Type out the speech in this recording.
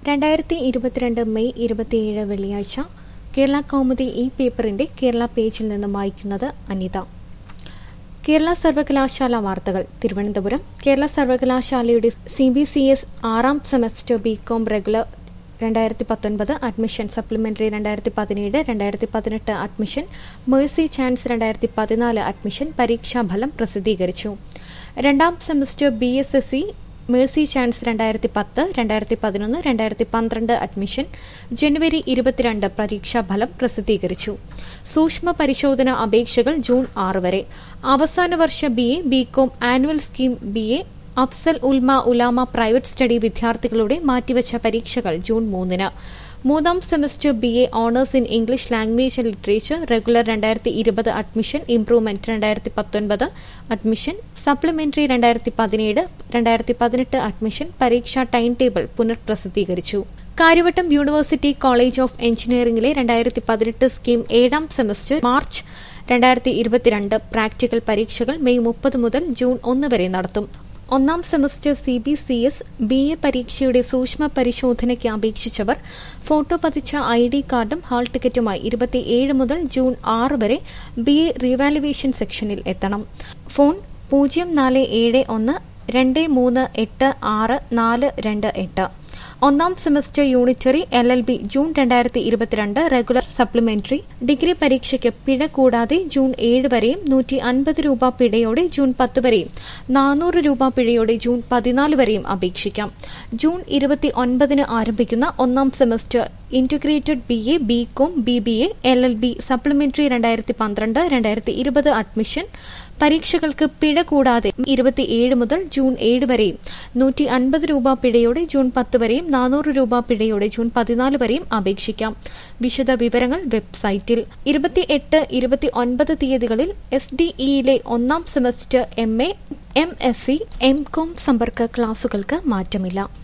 രണ്ടായിരത്തി ഇരുപത്തിരണ്ട് മെയ് ഇരുപത്തിയേഴ് വെള്ളിയാഴ്ച കേരള കൗമുദി ഈ പേപ്പറിന്റെ കേരള പേജിൽ നിന്ന് വായിക്കുന്നത് അനിത കേരള സർവകലാശാല വാർത്തകൾ തിരുവനന്തപുരം കേരള സർവകലാശാലയുടെ സി ബി സി എസ് ആറാം സെമസ്റ്റർ ബി കോം റെഗുലർ രണ്ടായിരത്തി പത്തൊൻപത് അഡ്മിഷൻ സപ്ലിമെന്ററി രണ്ടായിരത്തി പതിനേഴ് രണ്ടായിരത്തി പതിനെട്ട് അഡ്മിഷൻ മേഴ്സി ചാൻസ് രണ്ടായിരത്തി പതിനാല് അഡ്മിഷൻ പരീക്ഷാഫലം പ്രസിദ്ധീകരിച്ചു രണ്ടാം semester B S S C mercy chance രണ്ടായിരത്തി പത്ത് രണ്ടായിരത്തി പതിനൊന്ന് രണ്ടായിരത്തി പന്ത്രണ്ട് അഡ്മിഷൻ ജനുവരി ഇരുപത്തിരണ്ട് പരീക്ഷാഫലം പ്രസിദ്ധീകരിച്ചു സൂക്ഷ്മ പരിശോധന അപേക്ഷകൾ ജൂൺ ആറ് വരെ അവസാന വർഷ B A B com annual scheme B A അഫ്സൽ ഉൽമ ഉലാമ പ്രൈവറ്റ് സ്റ്റഡി വിദ്യാർത്ഥികളുടെ മാറ്റിവച്ച പരീക്ഷകൾ ജൂൺ മൂന്നിന് മൂന്നാം semester B A honours in English language and literature regular രണ്ടായിരത്തി ഇരുപത് അഡ്മിഷൻ ഇംപ്രൂവ്മെന്റ് രണ്ടായിരത്തി പത്തൊൻപത് അഡ്മിഷൻ സപ്ലിമെന്ററി രണ്ടായിരത്തി പതിനേഴ് രണ്ടായിരത്തി പതിനെട്ട് അഡ്മിഷൻ പരീക്ഷാ ടൈം ടേബിൾ പുനർപ്രസിദ്ധീകരിച്ചു കാര്യവട്ടം യൂണിവേഴ്സിറ്റി കോളേജ് ഓഫ് എഞ്ചിനീയറിംഗിലെ രണ്ടായിരത്തി പതിനെട്ട് സ്കീം ഏഴാം സെമസ്റ്റർ മാർച്ച് രണ്ടായിരത്തി ഇരുപത്തിരണ്ട് പ്രാക്ടിക്കൽ പരീക്ഷകൾ മെയ് മുപ്പത് മുതൽ ജൂൺ ഒന്ന് വരെ നടത്തും ഒന്നാം semester C B C S B A പരീക്ഷയുടെ സൂക്ഷ്മ പരിശോധനയ്ക്ക് അപേക്ഷിച്ചവർ ഫോട്ടോ പതിച്ച ഐ ഡി കാർഡും ഹാൾ ടിക്കറ്റുമായി ഇരുപത്തിയേഴ് മുതൽ ജൂൺ ആറ് വരെ ബി എ റീവാലുവേഷൻ സെക്ഷനിൽ എത്തണം ഫോൺ പൂജ്യം നാല് ഏഴ് ഒന്ന് രണ്ട് മൂന്ന് എട്ട് ആറ് നാല് രണ്ട് എട്ട് ഒന്നാം semester unitary L L B June രണ്ടായിരത്തി ഇരുപത്തിരണ്ട് റെഗുലർ സപ്ലിമെന്ററി ഡിഗ്രി പരീക്ഷയ്ക്ക് പിഴ കൂടാതെ ജൂൺ ഏഴ് വരെയും നൂറ്റി അൻപത് രൂപ പിഴയോടെ ജൂൺ പത്ത് വരെയും നാനൂറ് രൂപ പിഴയോടെ ജൂൺ പതിനാല് വരെയും അപേക്ഷിക്കാം ജൂൺ ഇരുപത്തി ഒൻപതിന് ആരംഭിക്കുന്ന ഒന്നാം semester integrated B A B com B B A L L B supplementary രണ്ടായിരത്തി പന്ത്രണ്ട് രണ്ടായിരത്തി ഇരുപത് അഡ്മിഷൻ പരീക്ഷകൾക്ക് പിഴ കൂടാതെ ഇരുപത്തിയേഴ് മുതൽ ജൂൺ ഏഴ് വരെയും നൂറ്റി അൻപത് രൂപ പിഴയോടെ ജൂൺ പത്ത് വരെയും നാനൂറ് രൂപ പിഴയോടെ ജൂൺ പതിനാല് വരെയും അപേക്ഷിക്കാം വിശദ വിവരങ്ങൾ വെബ്സൈറ്റിൽ ഇരുപത്തിയെട്ട് ഇരുപത്തി ഒൻപത് തീയതികളിൽ എസ് ഡി ഇയിലെ ഒന്നാം semester M A M S C M com സമ്പർക്ക ക്ലാസുകൾക്ക് മാറ്റമില്ല